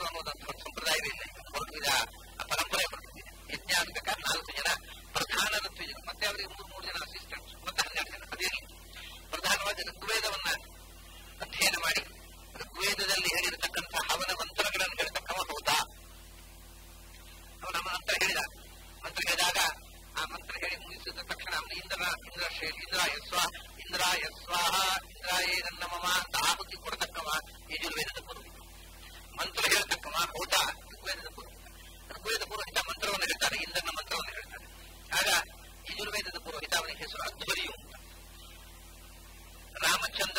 ಅನ್ನೋದಂತ ಒಂದು ಸಂಪ್ರದಾಯವೇ ಇಲ್ಲ ಹೊರಟಿದ ಆ ಪರಂಪರೆ ಹೊರಟಿದೆ ಯಜ್ಞ ಆಗ್ಬೇಕಾದ್ರೆ ನಾಲ್ಕು ಜನ ಪ್ರಧಾನ ಋತ್ವಿಜರು ಮತ್ತೆ ಅವರಿಗೆ ಮೂರು ಮೂರು ಜನ ಅಸಿಸ್ಟೆಂಟ್ಸ್ ಮತ್ತೆ ಹನ್ನೆರಡು ಜನ ಅದೇನು ಪ್ರಧಾನವಾಗಿ ಋಗ್ವೇದವನ್ನ ಅಧ್ಯಯನ ಮಾಡಿ ಋಗ್ವೇದದಲ್ಲಿ ಹೇಳಿರತಕ್ಕಂಥ ಹವನ ಮಂತ್ರಗಳನ್ನು ಹೇಳ್ತಕ್ಕವ ಹೌದಾ ಅವನ ಮಂತ್ರ ಹೇಳಿದ ಮಂತ್ರ ಹೇಳಿದಾಗ ಆ ಮಂತ್ರ ಹೇಳಿ ಮುಗಿಸಿದ ತಕ್ಷಣ ಅವನು ಇಂದ್ರ ಇಂದ್ರ ಶ್ರೇ ಇಂದ್ರ ಯಸ್ವ ಇಂದ್ರ ಯಸ್ವಾಹ ಇಂದ್ರಾಯೇ ನನ್ನ ಮಮ ಅಂತ ಆಹುತಿ ಕೊಡತಕ್ಕವ ಯಜುರ್ವೇದದ ಪುರೋಹಿತ ಮಂತ್ರ ಹೇಳ್ತಕ್ಕವ ಹೌದಾ ಋಗ್ವೇದದ ಪುರೋಹಿತ ಋಗ್ವೇದ ಪುರೋಹಿತ ಮಂತ್ರವನ್ನು ಹೇಳ್ತಾನೆ ಇಂದ್ರನ ಮಂತ್ರವನ್ನು ಹೇಳ್ತಾನೆ ಆಗ ಯಜುರ್ವೇದದ ಪುರೋಹಿತ ಅವನಿಗೆ ಹೆಸರು ಅಧ್ವರಿಯು ಅಂತ ರಾಮಚಂದ್ರ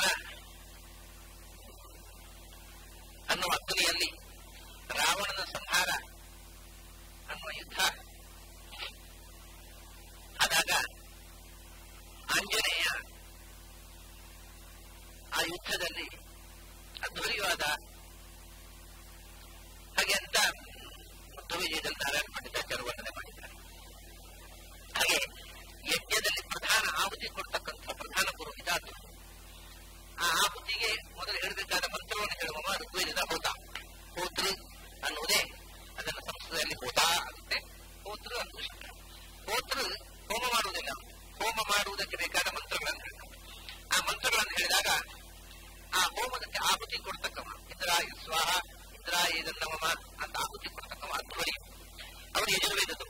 ಅನ್ನುವ ಅಗ್ನಿಯಲ್ಲಿ ರಾವಣನ ಸಂಹಾರ ಅನ್ನುವ ಯುದ್ಧ ಆದಾಗ ಆಂಜನೇಯ ಆ ಯುದ್ಧದಲ್ಲಿ ಅಧ್ವರಿಯಾದ ಹಾಗೆ ಅಂತ ಮಧ್ವವಿಜಯದಲ್ಲಿ ನಾರಾಯಣ ಪಂಡಿತಾಚಾರ್ಯ ವರ್ಣನೆ ಮಾಡಿದ್ದಾರೆ ಹಾಗೆ ಯಜ್ಞದಲ್ಲಿ ಪ್ರಧಾನ ಆಹುತಿ ಕೊಡ್ತಕ್ಕಂಥ ಪ್ರಧಾನ ಪುರೋಹಿತ ಅದು ಆ ಆಹುತಿಗೆ ಮೊದಲು ಹೇಳಬೇಕಾದ ಮಂತ್ರವನ್ನು ಹೇಳುವ ಋಗ್ವೇದದ ಹೋತ ಹೋತೃ ಅನ್ನುವುದೇ ಅದನ್ನು ಸಂಸ್ಕೃತದಲ್ಲಿ ಹೋತ ಆಗುತ್ತೆ ಹೋತೃ ಅನ್ನುವ ಶಬ್ದ ಹೋತೃ ಹೋಮ ಮಾಡುವುದಿಲ್ಲ ಹೋಮ ಮಾಡುವುದಕ್ಕೆ ಬೇಕಾದ ಮಂತ್ರಗಳನ್ನು ಹೇಳ್ತಾರೆ ಆ ಮಂತ್ರಗಳನ್ನು ಹೇಳಿದಾಗ ಆ ಹೋಮದಕ್ಕೆ ಆಹುತಿ ಕೊಡ್ತಕ್ಕವ ಇಂದ್ರಾಯ ಸ್ವಾಹ ಇಂದ್ರಾಯ ನಮಮ ಅಂತ ಆಹುತಿ ಕೊಡ್ತಕ್ಕವ ಅಧ್ವರಿ ಅವರು ಯಜುರ್ವೇದದರು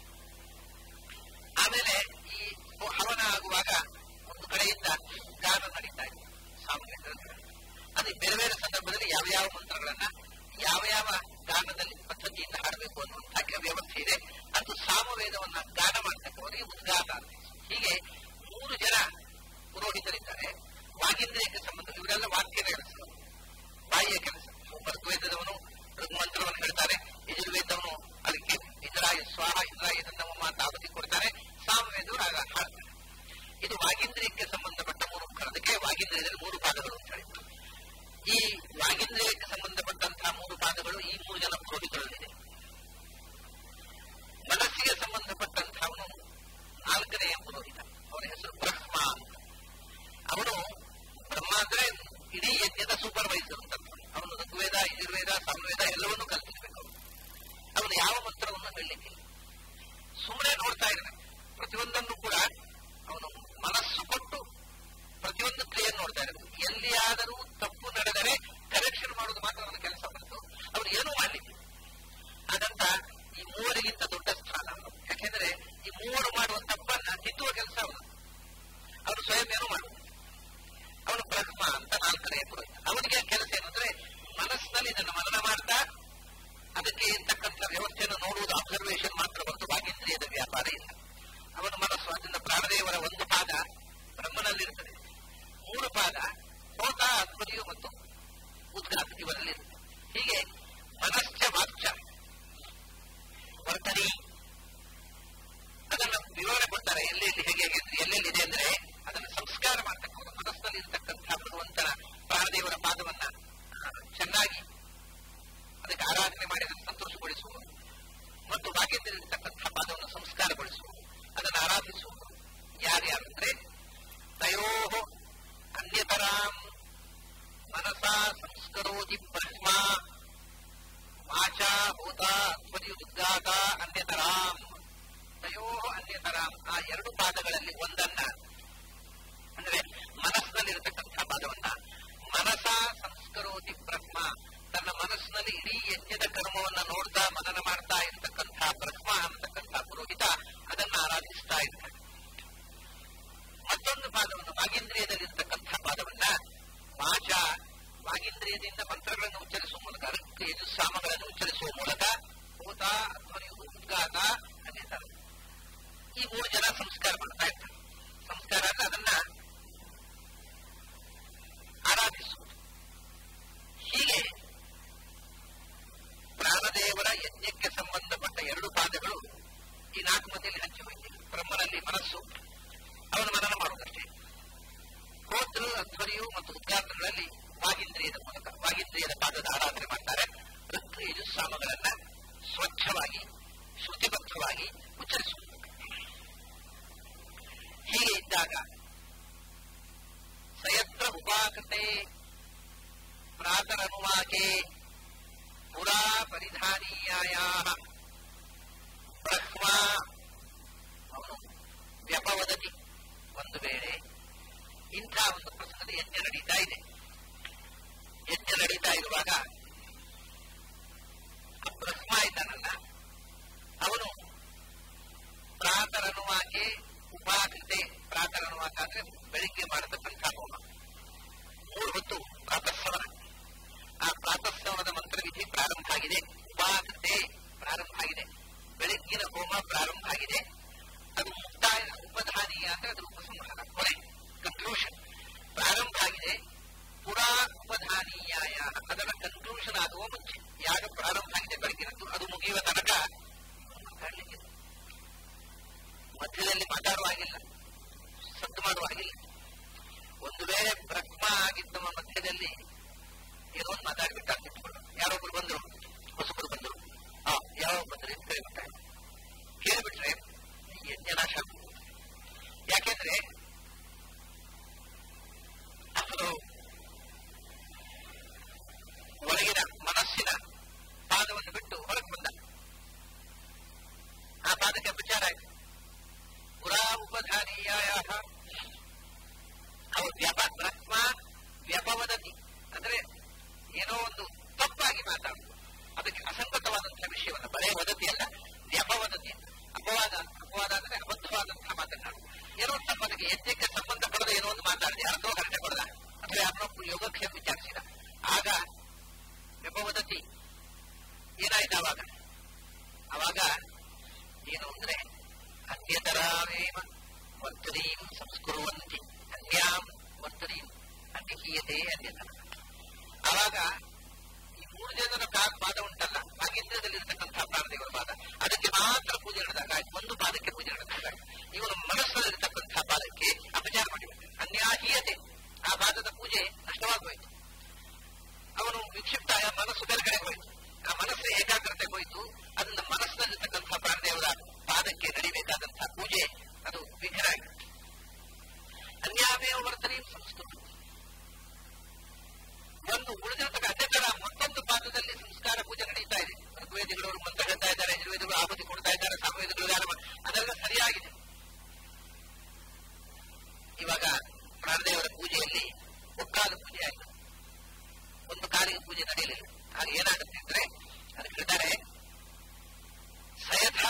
ಆಮೇಲೆ ಈ ಹವನ ಆಗುವಾಗ ಒಂದು ಕಡೆಯಿಂದ ಗಾನ ನಡೀತಾ ಇದೆ ಸಾಮವೇದ ಅಂತ ಹೇಳಿ. ಅದು ಬೇರೆ ಬೇರೆ ಸಂದರ್ಭದಲ್ಲಿ ಯಾವ ಯಾವ ಮಂತ್ರಗಳನ್ನ ಯಾವ ಯಾವ ಗಾನದಲ್ಲಿ ಪದ್ಧತಿಯಿಂದ ಹಾಡಬೇಕು ಅನ್ನುವಂಥ ವ್ಯವಸ್ಥೆ ಇದೆ ಅದು ಸಾಮವೇದವನ್ನ ಗಾನ ಮಾಡ್ತಕ್ಕವರಿಗೆ ಉದ್ಗಾತ ಅಂತ ಹೀಗೆ ಮೂರು ಜನ ಪುರೋಹಿತರಿದ್ದಾರೆ ವಾಗೇಂದ್ರಿಯಕ್ಕೆ ಸಂಬಂಧ ಇವರೆಲ್ಲ ವಾಕ್ಯದ ಕೆಲಸ ಬಾಯಿಯ ಕೆಲಸ ಋಗ್ವೇದದವನು ಋಗ್ಮಂತ್ರವನ್ನು ಹೇಳ್ತಾರೆ ಯಜುರ್ವೇದವನು ಅದಕ್ಕೆ ಇಂದ್ರಾಯ ಸ್ವಾಹ ಇಂದ್ರಾಯ ನಮ್ಮ ಅಂತ ಆವತಿ ಕೊಡ್ತಾರೆ ಸಾಮವೇದವರು ಆಗ ಹಾಡ್ತಾರೆ ಇದು ವಾಗೇಂದ್ರಿಯಕ್ಕೆ ಸಂಬಂಧಪಟ್ಟ ಮೂರು ಅದಕ್ಕೆ ವಾಗೇಂದ್ರಿಯದಲ್ಲಿ ಮೂರು ಪಾದಗಳು ಅಂತ ಹೇಳಿ ಈ ವಾಗೇಂದ್ರಿಯಕ್ಕೆ ಸಂಬಂಧಪಟ್ಟಂತಹ ಮೂರು ಪಾದಗಳು ಈ ಮೂರು ಜನ ಪುರೋಹಿತರಲ್ಲಿದೆ ಮನಸ್ಸಿಗೆ ಸಂಬಂಧಪಟ್ಟಂತಹವನು ನಾಲ್ಕನೆಯ ಪುರೋಹಿತ ಅವನ ಹೆಸರು ಬ್ರಹ್ಮ ಅಂತ ಅವನು ಬ್ರಹ್ಮ ಅಂದ್ರೆ ಇಡೀ ಯಜ್ಞದ ಸೂಪರ್ವೈಸರ್ ಅಂತ ಅವನು ಋಗ್ವೇದ ಯಜುರ್ವೇದ ಸಾಮವೇದ ಎಲ್ಲವನ್ನೂ ಕಲ್ಪಿಸಬೇಕು ಅವನು ಯಾವ ಮಂತ್ರವನ್ನು ಹೇಳಲಿಕ್ಕಿಲ್ಲ ಸುಮ್ಮನೆ ನೋಡ್ತಾ ಇದ್ದಾನೆ ಪ್ರತಿಯೊಂದನ್ನು ಕೂಡ ಅವನು ಮನಸ್ಸು ಕೊಟ್ಟು ಪ್ರತಿಯೊಂದು ಕ್ರಿಯೆಯನ್ನು ನೋಡ್ತಾ ಇರಬೇಕು ಎಲ್ಲಿಯಾದರೂ ತಪ್ಪು ನಡೆದರೆ ಕರೆಕ್ಷನ್ ಮಾಡೋದು ಮಾತ್ರ ಅವನ ಕೆಲಸ ಬಂತು ಅವನು ಏನೂ ಮಾಡಲಿಕ್ಕೆ ಹಾಗಂತ ಈ ಮೂವರಿಗಿಂತ ದೊಡ್ಡ ಸ್ಥಾನ ಅವನು ಯಾಕೆಂದ್ರೆ ಈ ಮೂವರು ಮಾಡುವ ತಪ್ಪನ್ನ ತಿದ್ದುವ ಕೆಲಸ ಅವನು ಅವನು ಸ್ವಯಂ ಏನು ಮಾಡುವುದು ಅವನು ಬ್ರಹ್ಮ ಅಂತ ನಾಲ್ಕನೆಯ ಪುರೋಹಿತ ಅವನಿಗೆ ಕೆಲಸ ಏನು ಅಂದ್ರೆ ಮನಸ್ಸಿನಲ್ಲಿ ಇದನ್ನು ಮನನ ಮಾಡ್ತಾ ಅದಕ್ಕೆ ಇರ್ತಕ್ಕಂಥ ವ್ಯವಸ್ಥೆಯನ್ನು ನೋಡುವುದು ಅಬ್ಸರ್ವೇಷನ್ ಮಾತ್ರ ಹೊರತು ಭಾಗೇಂದ್ರಿಯದ ವ್ಯಾಪಾರ ಇಲ್ಲ ಅವನ ಮನಸ್ಸು ಅದರಿಂದ ಪ್ರಾಣದೇವರ ಒಂದು ಪಾದ ಬ್ರಹ್ಮನಲ್ಲಿರುತ್ತದೆ ಮೂರು ಪಾದ ಹೋತ ಅಧ್ವರಿಯು ಮತ್ತು ಉದ್ಘಾತ ಇವರಲ್ಲಿರುತ್ತದೆ ಹೀಗೆ ಮನಶ್ಚ ವಾಕ್ಚ ವರ್ತನಿ ಅದನ್ನು ವಿವರಣೆ ಕೊಡ್ತಾರೆ ಎಲ್ಲೆಲ್ಲಿ ಹೇಗೆ ಹೇಗೆ ಅಂದ್ರೆ ಎಲ್ಲೆಲ್ಲಿದೆ ಅಂದ್ರೆ ಅದನ್ನು ಸಂಸ್ಕಾರ ಮಾಡ್ತಕ್ಕಂಥ ಮನಸ್ಸಿನಲ್ಲಿ ಇರತಕ್ಕಂಥ ಭಗವಂತನ ಪ್ರಾಣದೇವರ ಪಾದವನ್ನ ಆ, ಚೆನ್ನಾಗಿ ಅದಕ್ಕೆ ಆರಾಧನೆ ಮಾಡಿ ಅದನ್ನು ಸಂತೋಷಗೊಳಿಸುವುದು ಮತ್ತು ಭಾಗ್ಯದಲ್ಲಿರ್ತಕ್ಕಂಥ ಪಾದವನ್ನು ಸಂಸ್ಕಾರಗೊಳಿಸುವುದು ಅದನ್ನು ಆರಾಧಿಸುವುದು ಯಾರ್ಯಾರು ಅಂದ್ರೆ ತಯೋ ಅನ್ಯತರಾಂ ಮನಸಾ ಸಂಸ್ಕರೋತಿ ಬ್ರಹ್ಮ ವಾಚಾ ಭೂತ ಧ್ವನಿಯುದ್ಗಾತ ಅನ್ಯತರಾಂ ತಯೋ ಅನ್ಯತರಾಂ ಆ ಎರಡು ಪಾದಗಳಲ್ಲಿ ಒಂದನ್ನ ಅಂದ್ರೆ ಮನಸ್ಸಿನಲ್ಲಿರತಕ್ಕಂಥ ಪಾದವನ್ನ ಮನಸ ಸಂಸ್ಕರೋತಿ ಬ್ರಹ್ಮ ತನ್ನ ಮನಸ್ಸಿನಲ್ಲಿ ಇಡೀ ಯಜ್ಞದ ಕರ್ಮವನ್ನ ನೋಡ್ತಾ ಮನನ ಮಾಡ್ತಾ ಇರ್ತಕ್ಕಂಥ ಬ್ರಹ್ಮ ಅಂತಕ್ಕಂಥ ಪುರೋಹಿತ ಅದನ್ನ ಆರಾಧಿಸ್ತಾ ಇರ್ತಾನೆ ಮತ್ತೊಂದು ಪಾದವನ್ನು ವಾಗೇಂದ್ರಿಯದಲ್ಲಿರ್ತಕ್ಕಂಥ ಪಾದವನ್ನ ವಾಚ ವಾಗೇಂದ್ರಿಯದಿಂದ ಮಂತ್ರಗಳನ್ನು ಉಚ್ಚರಿಸುವ ಮೂಲಕ ಋಕ್ ಯಜುಸ್ಸಾಮಗಳನ್ನು ಉಚ್ಚರಿಸುವ ಮೂಲಕ ಭೂತ ಧ್ವನಿಯು ಉದ್ಗಾತ ಅನ್ನಿದ್ದಾರೆ ಈ ಮೂರು ಜನ ಸಂಸ್ಕಾರ ಮಾಡ್ತಾ ಇರ್ತಾರೆ ಸಂಸ್ಕಾರ ಅಂದ್ರೆ ಅದನ್ನ ಆರಾಧಿಸುವುದು ಹೀಗೆ ಪ್ರಾಣದೇವರ ಯಜ್ಞಕ್ಕೆ ಸಂಬಂಧಪಟ್ಟ ಎರಡು ಪಾದಗಳು ಈ ನಾಲ್ಕು ಮಧ್ಯದಲ್ಲಿ ಹಂಚಿ ಹೋಯ್ತಿವೆ ಬ್ರಹ್ಮನಲ್ಲಿ ಮನಸ್ಸು ಅವನು ಮನನ ಮಾಡುವುದಷ್ಟೇ ಹೋತೃ ಅಧ್ವರಿಯು ಮತ್ತು ಉದ್ಘಾಟನೆಗಳಲ್ಲಿ ವಾಗೇಂದ್ರಿಯದ ಮೂಲಕ ವಾಗೇಂದ್ರಿಯದ ಪಾದದ ಆರಾಧನೆ ಮಾಡ್ತಾರೆ ಋಕ್ ಯಜುಸ್ಸಾಮಗಳನ್ನ ಸ್ವಚ್ಛವಾಗಿ ಶ್ರುತಿಬದ್ಧವಾಗಿ ಉಚ್ಚರಿಸುವುದು ಹೀಗೆ ಇದ್ದಾಗ ಸಯತ್ರ ಉಪಾಕತೆ ಪ್ರಾತರನುವಾಕೆ ಪುರಾ ಉಪಧಾನೀಯಾಯ ಬ್ರಹ್ಮ ಅವನು ವ್ಯಪವದತಿ ಒಂದು ವೇಳೆ ಇಂಥ ಒಂದು ಪ್ರಸಂಗದ ಯಜ್ಞ ನಡೀತಾ ಇದೆ ಯಜ್ಞ ನಡೀತಾ ಇರುವಾಗ ಆ ಬ್ರಹ್ಮ ಇದ್ದಾನಲ್ಲ ಅವನು ಪ್ರಾತರನುವಾಕೆ ಉಪಾಕೃತೆ ಪ್ರಾತರನುವಾಕ ಅಂದ್ರೆ ಬೆಳಿಗ್ಗೆ ಮಾಡತಕ್ಕಂಥ ಹೋಮ ಮೂರು ಹೊತ್ತು ಪ್ರಾತಃಸವನ ಆ ಪ್ರಾತಃಸವನದ ಮಂತ್ರವಿಧಿ ಪ್ರಾರಂಭ ಆಗಿದೆ ಉಪಾಕೃತೆ ಪ್ರಾರಂಭ ಆಗಿದೆ ಬೆಳಗ್ಗಿನ ಹೋಮ ಪ್ರಾರಂಭ ಆಗಿದೆ ಅದು ಮುಕ್ತಾಯ ಉಪಧಾನೀಯ ಅಂದ್ರೆ ಅದು ಉಪಸಂಹಾರ ಕೊನೆ ಕನ್ಕ್ಲೂಷನ್ ಪ್ರಾರಂಭ ಆಗಿದೆ ಪುರಾ ಉಪಧಾನೀಯಾಯ ಅದರ ಕನ್ಕ್ಲೂಷನ್ ಆಗುವ ಮುಂಚೆ ಯಾಗ ಪ್ರಾರಂಭ ಆಗಿದೆ ಬೆಳಗ್ಗಿನದ್ದು ಅದು ಮುಗಿಯುವ ತನಕ ಮಾತಾಡ್ಲಿಕ್ಕೆ ಮಧ್ಯದಲ್ಲಿ ಮಾತಾಡುವ ಹಾಗಿಲ್ಲ ಸದ್ದು ಮಾಡುವ ಹಾಗಿಲ್ಲ ಒಂದು ವೇಳೆ ಬ್ರಹ್ಮ ಆಗಿದ್ದವ ಮಧ್ಯದಲ್ಲಿ ಏನೋ ಒಂದು ಮಾತಾಡ್ಬಿಟ್ಟು ಅಂತಿಟ್ಕೊಂಡು ಯಾರೊಬ್ರು ಬಂದ್ರು ಹೊಸಬರು ಬಂದ್ರು ಆ ಯಾವ ಬಂದ್ರಿ ಅಂತ ಕೇಳ್ಬಿಟ್ರೆ ಕೇಳ್ಬಿಟ್ರೆ ಯಜ್ಞ ನಾಶ ಆಗ್ಬೋದು. ಯಾಕೆಂದ್ರೆ ಅವನು ಒಳಗಿನ ಮನಸ್ಸಿನ ಪಾದವನ್ನು ಬಿಟ್ಟು ಹೊರಗೆ ಬಂದ ಆ ಪಾದಕ್ಕೆ ವಿಚಾರ ಆಯ್ತು ಪುರಾ ಉಪಧಾನೀಯಾಯ ಅವರು ವ್ಯಪ ಬ್ರಹ್ಮ ವ್ಯಪವದತಿ ಅಂದ್ರೆ ಏನೋ ಒಂದು ತಪ್ಪಾಗಿ ಮಾತಾಡುದು ಅದಕ್ಕೆ ಅಸಂಗತವಾದಂತಹ ವಿಷಯವನ್ನ ಬರೇ ವದತಿ ಅಲ್ಲ ವ್ಯಪವದತಿ ಅಪವಾದ ಅಪವಾದ ಅಂದ್ರೆ ಅಬದ್ಧವಾದಂತಹ ಮಾತನಾಡು ಏನೋ ತಮ್ಮನಿಗೆ ಯಜ್ಞಕ್ಕೆ ಸಂಬಂಧಪಡದ ಏನೋ ಒಂದು ಮಾತಾಡಿದೆ ಯಾರನ್ನೋ ಹರಟೆ ಕೊಡದ ಅಥವಾ ಯಾರನ್ನೋ ಯೋಗಕ್ಷೇಮ ವಿಚಾರಿಸಿದ ಆಗ ವ್ಯಪವದತಿ ಏನಾಯ್ತು ಅವಾಗ ಅವಾಗ ಏನು ಅಂದ್ರೆ ಅನ್ಯತರಾವೇವ ವರ್ತನೀಂ ಸಂಸ್ಕುರುವಂತಿ ಅನ್ಯಾಂ ವರ್ತನೀಂ ಅನ್ಯಹೀಯತೆ ಅನ್ಯತರ ಆವಾಗ ಈ ಮೂರು ಜನರ ಕಾ- ಪಾದ ಉಂಟಲ್ಲ ಭಾಗ್ಯದಲ್ಲಿ ಇರತಕ್ಕಂತಹ ಪ್ರಾಣದೇವರ ಪಾದ ಅದಕ್ಕೆ ಮಾತ್ರ ಪೂಜೆ ನಡೆದಾಗ ಆಯ್ತು ಒಂದು ಪಾದಕ್ಕೆ ಪೂಜೆ ನಡೆದಾಗ ಆಯ್ತು ಇವನು ಮನಸ್ಸಲ್ಲಿರತಕ್ಕಂತಹ ಪಾದಕ್ಕೆ ಅಪಚಾರ ಮಾಡಿಬಿಟ್ಟೆ ಅನ್ಯಾಹೀಯತೆ ಆ ಪಾದದ ಪೂಜೆ ನಷ್ಟವಾಗೋಯ್ತು ಅವನು ವಿಕ್ಷಿಪ್ತ ಮನಸ್ಸು ಬೇರೆ ಕಡೆ ಹೋಯಿತು ಆ ಮನಸ್ಸು ಏಕಾಗ್ರತೆ ಹೋಯಿತು ಅದನ್ನ ಮನಸ್ಸಿನಲ್ಲಿರ್ತಕ್ಕಂತಹ ಪ್ರಾಣದೇವರ ಪಾದಕ್ಕೆ ನಡಿಬೇಕಾದಂತಹ ಪೂಜೆ ಅದು ವಿಘ್ನ ಆಗಿದೆ ಅನ್ಯಾವೇವ ವರ್ತನೆ ಸಂಸ್ಕೃತ ಒಂದು ಉಳಿದಿರತಕ್ಕ ಅಧ್ಯಕ್ಷರ ಮತ್ತೊಂದು ಪಾದದಲ್ಲಿ ಸಂಸ್ಕಾರ ಪೂಜೆ ನಡೀತಾ ಇದೆ ಋಗ್ವೇದಿಗಳು ಮಂತ್ರ ಹೇಳ್ತಾ ಇದ್ದಾರೆ ಯಜುರ್ವೇದಿಗಳು ಆಹುತಿ ಕೊಡ್ತಾ ಇದ್ದಾರೆ ಸಾಮವೇದಿಗಳು ಗಾನ ಮಾ- ಅದೆಲ್ಲ ಸರಿಯಾಗಿದೆ ಇವಾಗ ಪ್ರಾಣದೇವರ ಪೂಜೆಯಲ್ಲಿ ಒಕ್ಕಾಲು ಪೂಜೆ ಆಯಿತು ಒಂದು ಕಾಲಿಗೆ ಪೂಜೆ ನಡೆಯಲಿಲ್ಲ ಆಗ ಏನಾಗುತ್ತೆ ಅಂದ್ರೆ ಅದಕ್ಕೆ ಹೇಳ್ತಾರೆ ಸಯಥ